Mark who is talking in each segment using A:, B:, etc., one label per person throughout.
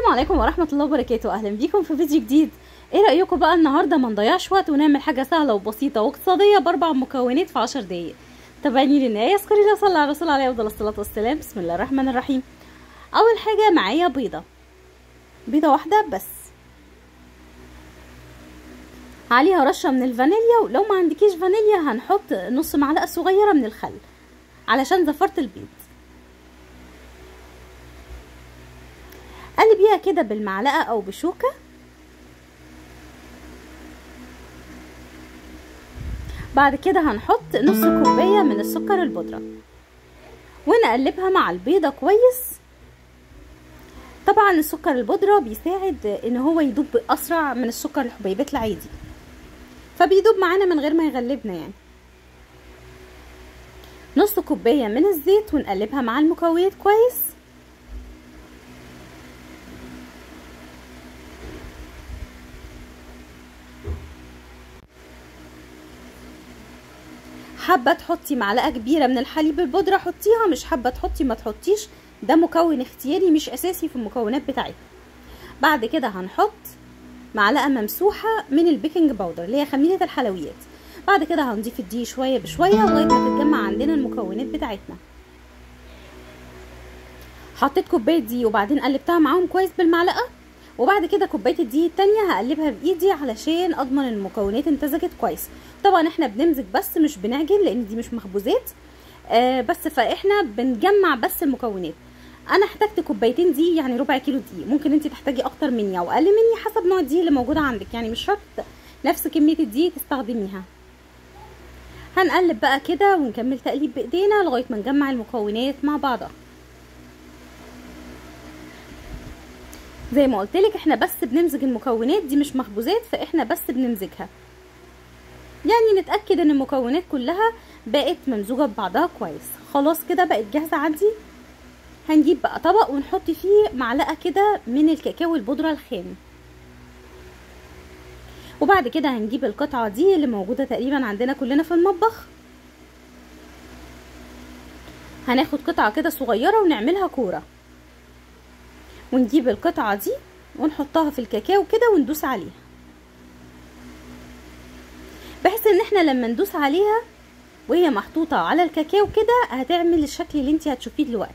A: عليكم ورحمة الله وبركاته أهلا بيكم في فيديو جديد ايه رأيكم بقى النهاردة ما نضيعش وقت ونعمل حاجة سهلة وبسيطة واقتصادية بأربع مكونات في عشر دقايق تابعني للنهاية اذكري الله صلى على الرسول عليه أفضل الصلاة والسلام بسم الله الرحمن الرحيم أول حاجة معايا بيضة بيضة واحدة بس عليها رشة من الفانيليا ولو ما عندكيش فانيليا هنحط نص معلقة صغيرة من الخل علشان زفرة البيض قلبيها كده بالمعلقة او بشوكة بعد كده هنحط نص كوباية من السكر البودرة ونقلبها مع البيضة كويس طبعا السكر البودرة بيساعد ان هو يدوب اسرع من السكر الحبيبات العادي فبيدوب معانا من غير ما يغلبنا يعني نص كوباية من الزيت ونقلبها مع المكونات كويس حابه تحطي معلقه كبيره من الحليب البودره حطيها مش حابه تحطي ما تحطيش ده مكون اختياري مش اساسي في المكونات بتاعتنا بعد كده هنحط معلقه ممسوحه من البيكنج باودر اللي هي خميره الحلويات بعد كده هنضيف الدقيق شويه بشويه لغايه ما تتجمع عندنا المكونات بتاعتنا حطيت كوبايه دي وبعدين قلبتها معاهم كويس بالمعلقه وبعد كده كوبايه الدقيق التانية هقلبها بايدي علشان اضمن المكونات امتزجت كويس طبعا احنا بنمزج بس مش بنعجن لان دي مش مخبوزات آه بس فاحنا بنجمع بس المكونات انا احتجت كوبايتين دي يعني ربع كيلو دقيق ممكن انت تحتاجي اكتر مني او اقل مني حسب نوع الدقيق اللي موجوده عندك يعني مش شرط نفس كميه الدقيق تستخدميها هنقلب بقى كده ونكمل تقليب بايدينا لغايه ما نجمع المكونات مع بعضها زي ما قلت لك احنا بس بنمزج المكونات دي مش مخبوزات فاحنا بس بنمزجها يعني نتاكد ان المكونات كلها بقت ممزوجه ببعضها كويس خلاص كده بقت جاهزه عندي هنجيب بقى طبق ونحط فيه معلقه كده من الكاكاو البودره الخام وبعد كده هنجيب القطعه دي اللي موجوده تقريبا عندنا كلنا في المطبخ هناخد قطعه كده صغيره ونعملها كوره ونجيب القطعة دي ونحطها في الكاكاو كده وندوس عليها بحيث ان احنا لما ندوس عليها وهي محطوطة على الكاكاو كده هتعمل الشكل اللي انت هتشوفيه دلوقتي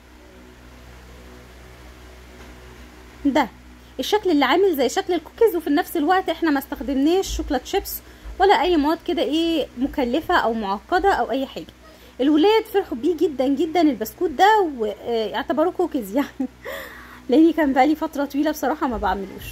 A: ده الشكل اللي عامل زي شكل الكوكيز وفي نفس الوقت احنا ما استخدمناش شوكولات شيبس ولا اي مواد كده ايه مكلفة او معقدة او اي حاجة الولاد فرحوا بيه جدا جدا البسكوت ده واعتبروه كوكيز يعني لاني كان بقالي فتره طويله بصراحه ما بعملوش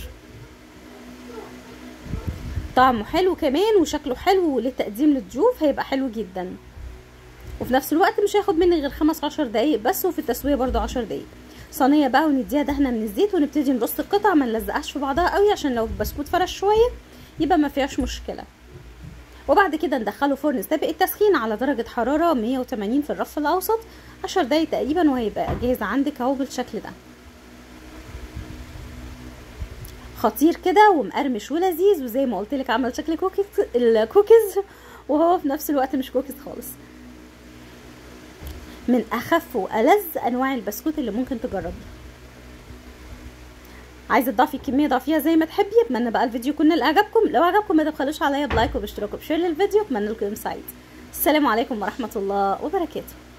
A: طعمه حلو كمان وشكله حلو للتقديم للضيوف هيبقى حلو جدا وفي نفس الوقت مش هياخد مني غير خمس عشر دقايق بس وفي التسويه برضو عشر دقايق صينيه بقى ونديها دهنه من الزيت ونبتدي نرص القطع ما نلزقهاش في بعضها قوي عشان لو البسكوت فرش شويه يبقى ما فيهاش مشكله وبعد كده ندخله فرن سابق التسخين على درجه حراره 180 في الرف الاوسط عشر دقايق تقريبا وهيبقى جاهز عندك اهو بالشكل ده خطير كده ومقرمش ولذيذ وزي ما قلت لك عمل شكل كوكيز الكوكيز وهو في نفس الوقت مش كوكيز خالص من اخف والذ انواع البسكوت اللي ممكن تجربيها عايزه تضافي كميه ضافيها زي ما تحبي اتمنى بقى الفيديو يكون نال اعجابكم لو عجبكم ما تبخلوش عليا بلايك وباشتراك وبشير للفيديو اتمنى لكم يوم سعيد السلام عليكم ورحمه الله وبركاته